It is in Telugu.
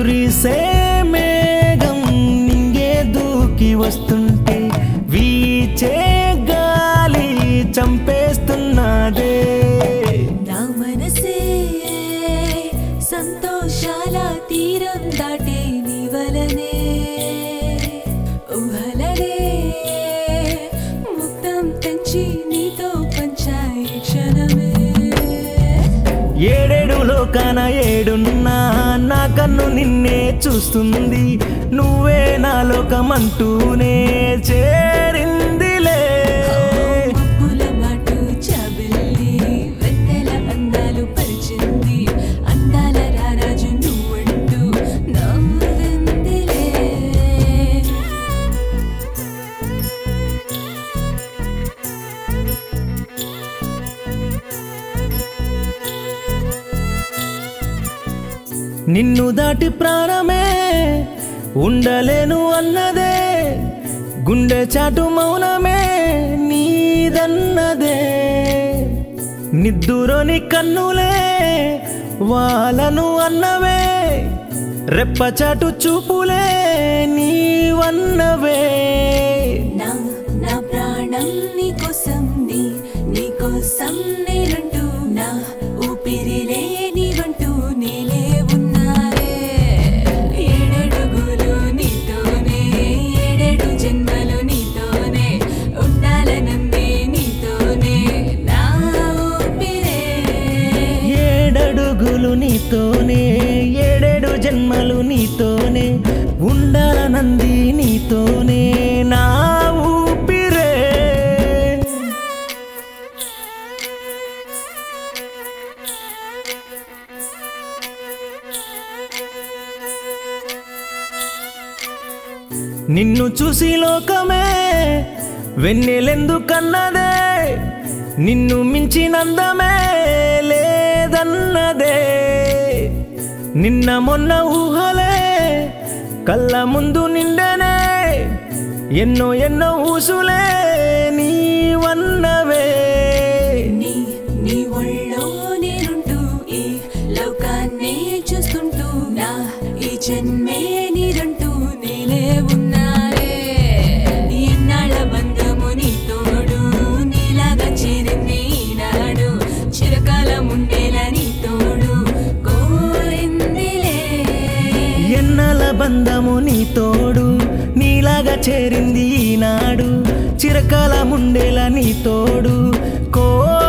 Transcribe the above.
కురిసే మేఘం నింగే దూకి వస్తుంటే వీచే గాలి చంపేస్తున్నదే నా మనసే సంతోషాల తీరం దాటే నీ వలనే ఊహలనే ముక్తం తెంచి నీతో పంచాయి క్షణమే ఏడేడు లోకాన ఏడున్నా నా కన్ను నిన్నే చూస్తుంది నువ్వే నా లోకమంటూనే చేరిందిలే మబ్బుల మాటు చాబెల్లి వెన్నెల అందాలు పరిచింది అందాల రారాజు నువ్వంటూ నవ్విందిలే నిన్ను దాటి ప్రాణమే ఉండలేను అన్నదే గుండె చాటు మౌనమే నీదన్నదే నిద్దురోని కన్నులే వాళ్ళను అన్నవే రెప్పచాటు చూపులే నీవన్నవే నా నా ప్రాణం నీ కోసం నీ నీ కోసం నేనంటూ నా ఊపిరిలే నీవంటూ నేలే ఉన్నారే ఏడడుగులు నీతోనే ఏడేడు జన్మలు నీతోనే ఉండాలనంది నీతోనే నా ఊపిరే ఏడడుగులు నీతోనే ఏడేడు జన్మలు నీతోనే ఉండాలనంది నీతోనే నా ఊపిరే నిన్ను చూసి లోకమే వెన్నెలెందుకన్నదే నిన్ను మించినందమే లేదన్నదే నిన్న మొన్న ఊహలే కళ్ళ ముందు నిండనే ఎన్నో ఎన్నో ఊసులే నీవన్నవే నీ నీ ఒళ్ళో నేనుంటూ ఈ లోకాన్ని చూస్తుంటూ నా ఈ జన్మే నీరంటూ నేలే ఉన్నారే ఎన్నాళ్ళ బంధము నీ తోడు నీలాగా చేరింది ఈనాడు చిరకాలం ఉండేలా నీ తోడు కోరిందిలే ఎన్నల బంధము నీ తోడు నీలాగా చేరింది ఈనాడు చిరకాలముండేలా నీ తోడు కో